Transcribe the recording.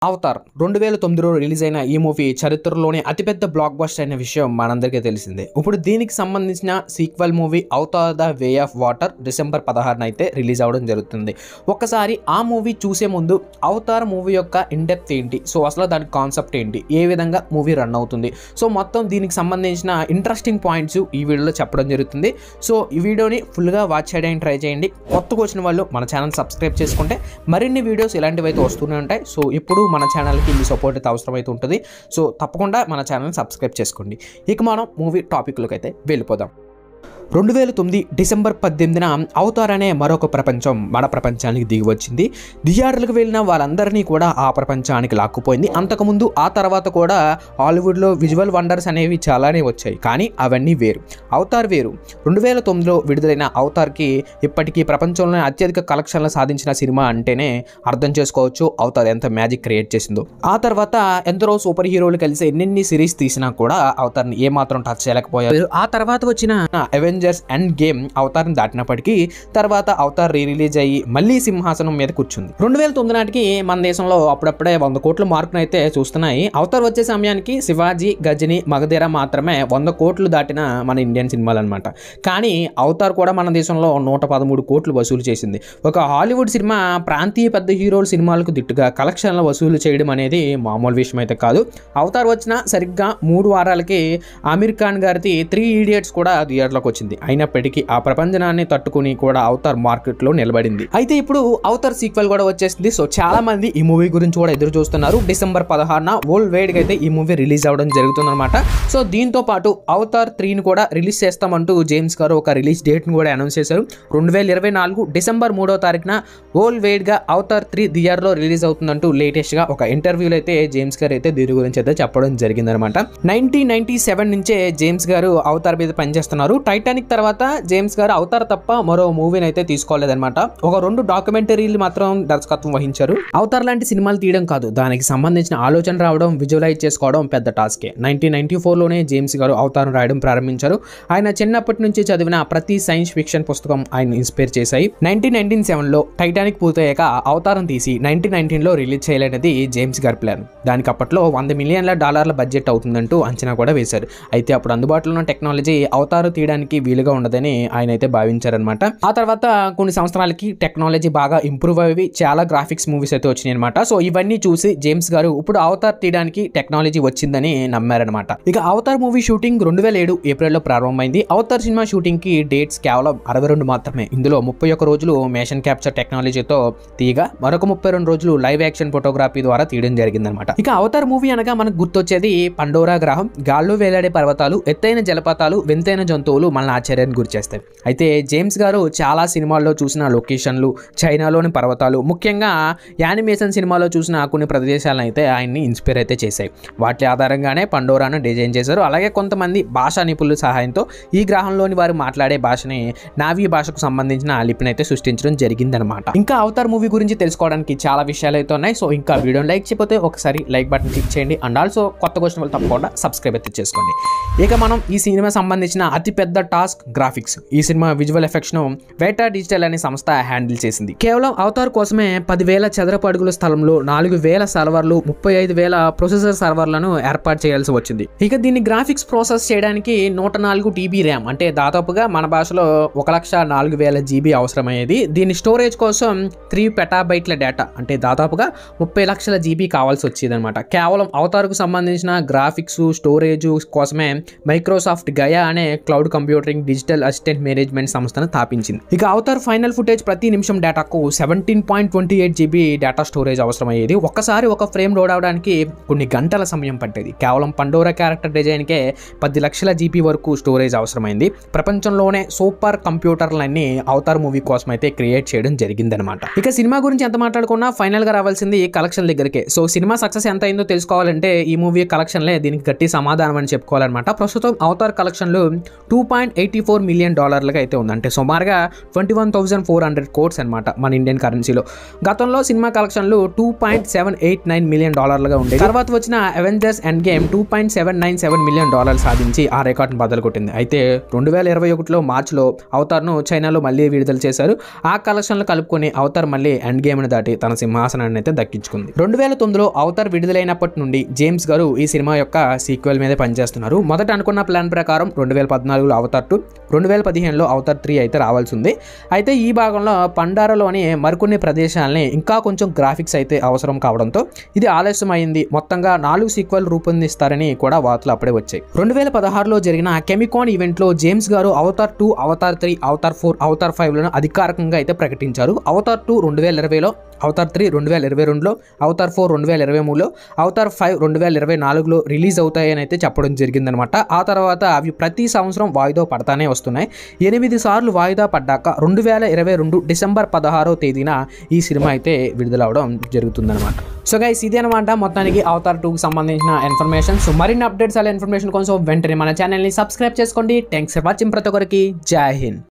Avatar రెండు వేల తొమ్మిదిలో రిలీజ్ అయిన ఈ మూవీ చరిత్రలోనే అతిపెద్ద బ్లాక్ బస్టర్ అయిన విషయం మనందరికీ తెలిసిందే ఇప్పుడు దీనికి సంబంధించిన sequel movie Avatar the way of water December పదహారున అయితే రిలీజ్ అవ్వడం జరుగుతుంది ఒక్కసారి ఆ మూవీ చూసే ముందు అవతార్ మూవీ యొక్క ఇండెప్త్ ఏంటి సో అసలు దాని కాన్సెప్ట్ ఏంటి ఏ విధంగా మూవీ రన్ అవుతుంది సో మొత్తం దీనికి సంబంధించిన ఇంట్రెస్టింగ్ పాయింట్స్ ఈ వీడియోలో చెప్పడం జరుగుతుంది సో ఈ వీడియోని ఫుల్గా వాచ్ చేయడానికి ట్రై చేయండి కొత్తగా వచ్చిన వాళ్ళు మన ఛానల్ సబ్స్క్రైబ్ చేసుకుంటే మరిన్ని వీడియోస్ ఇలాంటివి అయితే వస్తూనే ఉంటాయి సో ఇప్పుడు మన ఛానల్కి మీ సపోర్ట్ అయితే అవసరమైతే ఉంటుంది సో తప్పకుండా మన ఛానల్ని సబ్స్క్రైబ్ చేసుకోండి ఇక మనం మూవీ టాపిక్లోకి అయితే వెళ్ళిపోదాం రెండు వేల తొమ్మిది డిసెంబర్ పద్దెనిమిదిన అవతార్ అనే మరొక ప్రపంచం మన ప్రపంచానికి దిగి వచ్చింది థియేటర్లకు వెళ్ళిన వాళ్ళందరినీ కూడా ఆ ప్రపంచానికి లాక్కుపోయింది అంతకుముందు ఆ తర్వాత కూడా హాలీవుడ్లో విజువల్ వండర్స్ అనేవి చాలానే వచ్చాయి కానీ అవన్నీ వేరు అవతార్ వేరు రెండు వేల తొమ్మిదిలో విడుదలైన అవతార్కి ఇప్పటికీ ప్రపంచంలోనే అత్యధిక కలెక్షన్లు సాధించిన సినిమా అంటేనే అర్థం చేసుకోవచ్చు అవతార్ ఎంత మ్యాజిక్ క్రియేట్ చేసిందో ఆ తర్వాత ఎందరో సూపర్ హీరోలు కలిసి ఎన్నెన్ని సిరీస్ తీసినా కూడా అవతార్ని ఏమాత్రం టచ్ చేయలేకపోయారు ఆ తర్వాత వచ్చిన అవెంజర్స్ అండ్ గేమ్ అవతారం దాటినప్పటికీ తర్వాత అవతార్ రీ రిలీజ్ అయ్యి మళ్ళీ సింహాసనం మీద కూర్చుంది రెండు వేల తొమ్మిది నాటికి మన దేశంలో అప్పుడప్పుడే వంద కోట్ల మార్కును అయితే చూస్తున్నాయి అవతార్ వచ్చే సమయానికి శివాజీ గజని మగధీర మాత్రమే వంద కోట్లు దాటిన మన ఇండియన్ సినిమాలు అనమాట కానీ అవతార్ కూడా మన దేశంలో నూట పదమూడు కోట్లు వసూలు చేసింది ఒక హాలీవుడ్ సినిమా ప్రాంతీయ పెద్ద హీరోల సినిమాలకు దిట్టుగా కలెక్షన్ల వసూలు చేయడం అనేది మామూలు విషయం అయితే కాదు అవతార్ వచ్చిన సరిగ్గా మూడు వారాలకి ఆమిర్ ఖాన్ గారిది త్రీ ఈడియట్స్ కూడా థియేటర్లోకి వచ్చింది అయినప్పటికీ ఆ ప్రపంచనాన్ని తట్టుకుని కూడా అవతార్ మార్కెట్లో నిలబడింది అయితే ఇప్పుడు అవతార్ సీక్వెల్ కూడా వచ్చేసింది సో చాలా మంది ఈ మూవీ గురించి కూడా ఎదురు చూస్తున్నారు డిసెంబర్ పదహారున వరల్డ్ వైడ్ గా అయితే ఈ మూవీ రిలీజ్ అవ్వడం జరుగుతుందన్నమాట సో దీంతో పాటు అవతార్ త్రీని కూడా రిలీజ్ చేస్తామంటూ జేమ్స్ గారు ఒక రిలీజ్ డేట్ ని కూడా అనౌన్స్ చేశారు రెండు వేల ఇరవై నాలుగు డిసెంబర్ మూడో తారీఖున వరల్డ్ వైడ్ గా అవతార్ త్రీ థియేటర్లో రిలీజ్ అవుతుందంటూ లేటెస్ట్ గా ఒక ఇంటర్వ్యూలో అయితే జేమ్స్ గారు అయితే దీని గురించి అయితే చెప్పడం జరిగిందనమాట నైన్టీన్ నైన్టీ సెవెన్ నుంచే జేమ్స్ గారు అవతార్ మీద పనిచేస్తున్నారు టైటానిక్ తర్వాత జేమ్స్ గారు అవతార్ తప్ప మరో మూవీని అయితే తీసుకోలేదన్నమాట ఒక రెండు డాక్యుమెంటరీలు మాత్రం దర్శకత్వం వహించారు అవతార్ లాంటి సినిమాలు తీయడం కాదు దానికి సంబంధించిన ఆలోచన రావడం విజువలైజ్ చేసుకోవడం పెద్ద టాస్కే నైన్టీన్ నైన్టీ ఫోర్లోనే జేమ్స్ గారు అవతారం రాయడం ప్రారంభించారు ఆయన చిన్నప్పటి నుంచి చదివిన ప్రతి సైన్స్ ఫిక్షన్ పుస్తకం ఆయన ఇన్స్పైర్ చేశాయి నైన్టీన్ నైన్టీన్ సెవెన్లో టైటానిక్ పూర్తయ్యాక అవతారం తీసి నైన్టీన్ నైన్టీన్లో రిలీజ్ చేయాలనేది జేమ్స్ గారి ప్లాన్ దానికి అప్పట్లో వంద మిలియన్ల డాలర్ల బడ్జెట్ అవుతుందంటూ అంచనా కూడా వేశారు అయితే అప్పుడు అందుబాటులో ఉన్న టెక్నాలజీ అవతారు తీయడానికి వీలుగా ఉండదని ఆయన అయితే భావించారనమాట ఆ తర్వాత కొన్ని సంవత్సరాలకి టెక్నాలజీ బాగా ఇంప్రూవ్ అయ్యి చాలా గ్రాఫిక్స్ మూవీస్ అయితే వచ్చినాయి అనమాట సో ఇవన్నీ చూసి జేమ్స్ గారు ఇప్పుడు అవతార్ తీయడానికి టెక్నాలజీ వచ్చిందని నమ్మారనమాట ఇక అవతార్ మూవీ షూటింగ్ రెండు వేల ఏడు ఏప్రిల్లో ప్రారంభమైంది అవతార్ సినిమా షూటింగ్ కి డేట్స్ కేవలం అరవై రెండు మాత్రమే ఇందులో ముప్పై ఒక్క రోజులు మోషన్ క్యాప్చర్ టెక్నాలజీతో తీయగా మరొక ముప్పై రెండు రోజులు లైవ్ యాక్షన్ ఫోటోగ్రఫీ ద్వారా తీయడం జరిగిందనమాట ఇక అవతార్ మూవీ అనగా మనకు గుర్తొచ్చేది పండోరా గ్రహం గాల్లో వేలాడే పర్వతాలు ఎత్తైన జలపాతాలు వింతైన జంతువులు మన ఆశ్చర్యాన్ని గురిచేస్తాయి అయితే జేమ్స్ గారు చాలా సినిమాల్లో చూసిన లొకేషన్లు చైనాలోని పర్వతాలు ముఖ్యంగా యానిమేషన్ సినిమాలో చూసిన కొన్ని ప్రదేశాలను అయితే ఆయన్ని ఇన్స్పైర్ అయితే చేశాయి వాటి ఆధారంగానే పండోరాను డిజైన్ చేశారు అలాగే కొంతమంది భాషా నిపుణుల సహాయంతో ఈ గ్రహంలోని వారు మాట్లాడే భాషని నావీ భాషకు సంబంధించిన లిపిని అయితే సృష్టించడం జరిగిందనమాట ఇంకా అవతార్ మూవీ గురించి తెలుసుకోవడానికి చాలా విషయాలు అయితే ఉన్నాయి సో ఇంకా వీడియోని లైక్ చేయకపోతే ఒకసారి లైక్ బటన్ క్లిక్ చేయండి అండ్ ఆల్సో కొత్త క్వశ్చన్ వాళ్ళు తప్పకుండా సబ్స్క్రైబ్ అయితే చేసుకోండి ఇక మనం ఈ సినిమా సంబంధించిన అతిపెద్ద టాస్క్ గ్రాఫిక్స్ ఈ సినిమా విజువల్ ఎఫెక్ట్స్ ను వేటా డిజిటల్ అనే సంస్థ హ్యాండిల్ చేసింది కేవలం అవతార్ కోసమే పదివేల చదరపు అడుగుల స్థలంలో నాలుగు వేల సర్వర్లు ముప్పై ఐదు వేల ప్రొసెసర్ సర్వర్లను ఏర్పాటు చేయాల్సి వచ్చింది ఇక దీన్ని గ్రాఫిక్స్ ప్రాసెస్ చేయడానికి నూట నాలుగు టీబీ ర్యామ్ అంటే దాదాపుగా మన భాషలో ఒక లక్ష నాలుగు వేల జీబీ అవసరమయ్యేది దీని స్టోరేజ్ కోసం త్రీ పెటాబైట్ల డేటా అంటే దాదాపుగా ముప్పై లక్షల జీబీ కావాల్సి వచ్చేది అనమాట కేవలం అవతార్కు సంబంధించిన గ్రాఫిక్స్ స్టోరేజ్ కోసమే మైక్రోసాఫ్ట్ గయా అనే cloud computing digital assistant management సంస్థను స్థాపించింది ఇక అవతార్ ఫైనల్ ఫుటేజ్ ప్రతి నిమిషం డేటాకు seventeen point twenty eight GB data storage అవసరమయ్యేది ఒక్కసారి ఒక ఫ్రేమ్ లోడ్ అవడానికి కొన్ని గంటల సమయం పట్టేది కేవలం పండోరా క్యారెక్టర్ డిజైన్కే పది లక్షల జీబీ వరకు స్టోరేజ్ అవసరమైంది ప్రపంచంలోనే సూపర్ కంప్యూటర్లన్నీ అవతార్ మూవీ కోసం అయితే క్రియేట్ చేయడం జరిగిందనమాట ఇక సినిమా గురించి ఎంత మాట్లాడుకున్నా ఫైనల్ గా రావాల్సింది కలెక్షన్ దగ్గరికే సో సినిమా సక్సెస్ ఎంత అయిందో తెలుసుకోవాలంటే ఈ మూవీ కలెక్షన్లే దీనికి గట్టి సమాధానం అని చెప్పుకోవాలన్నమాట ప్రస్తుతం అవతార్ కలెక్షన్లు two point eighty four million డాలర్లుగా అయితే ఉంది అంటే సుమారుగా twenty one thousand four hundred crores అనమాట మన ఇండియన్ కరెన్సీలో గతంలో సినిమా కలెక్షన్లు two point seven eight nine million డాలర్లుగా ఉండేది తర్వాత వచ్చిన Avengers Endgame two point seven nine seven million dollar సాధించి ఆ రికార్డును బదులు కొట్టింది అయితే రెండు వేల ఇరవై ఒకటిలో మార్చిలో అవతార్ను చైనాలో మళ్ళీ విడుదల చేశారు ఆ కలెక్షన్లు కలుపుకొని అవతార్ మళ్ళీ ఎండ్ గేమ్ని దాటి తన సింహాసనాన్ని అయితే దక్కించుకుంది రెండు వేల తొమ్మిదిలో అవతార్ విడుదలైనప్పటి నుండి జేమ్స్ గారు ఈ సినిమా యొక్క సీక్వెల్ మీదే పనిచేస్తున్నారు మొదట అనుకున్న ప్లాన్ ప్రకారం రెండు వేల పద్నాలుగులో అవతార్ టూ రెండు వేల పదిహేనులో అవతార్ త్రీ అయితే రావాల్సి ఉంది అయితే ఈ భాగంలో పండారలోని మరికొన్ని ప్రదేశాలని ఇంకా కొంచెం గ్రాఫిక్స్ అయితే అవసరం కావడంతో ఇది ఆలస్యం అయింది మొత్తంగా నాలుగు సీక్వెల్ రూపొందిస్తారని కూడా వార్తలు అప్పుడే వచ్చాయి రెండు వేల పదహారులో జరిగిన కెమికాన్ ఈవెంట్లో జేమ్స్ గారు Avatar two Avatar three Avatar four Avatar ఫైవ్లను అధికారికంగా అయితే ప్రకటించారు అవతార్ టూ రెండు వేల ఇరవైలో అవతార్ త్రీ రెండు వేల ఇరవై రెండులో అవతార్ ఫోర్ రెండు వేల ఇరవై మూడులో అవతార్ ఫైవ్ రెండు వేల ఇరవై నాలుగులో రిలీజ్ అవుతాయని అయితే చెప్పడం జరిగిందనమాట ఆ తర్వాత అవి ప్రతి సంవత్సరం వాయిదా పడతానే వస్తున్నాయి ఎనిమిది సార్లు వాయిదా పడ్డాక రెండు వేల ఇరవై రెండు డిసెంబర్ పదహారో తేదీన ఈ సినిమా అయితే విడుదలవడం జరుగుతుందన్నమాట సో గైస్ ఇది అనమాట మొత్తానికి అవతార్ టూకి సంబంధించిన ఇన్ఫర్మేషన్ సో మరిన్ని అప్డేట్స్ అలా ఇన్ఫర్మేషన్ కోసం వెంటనే మన ఛానల్ని సబ్స్క్రైబ్ చేసుకోండి థ్యాంక్స్ ఫర్ వాచింగ్ ప్రతి ఒక్కరికి జై హింద్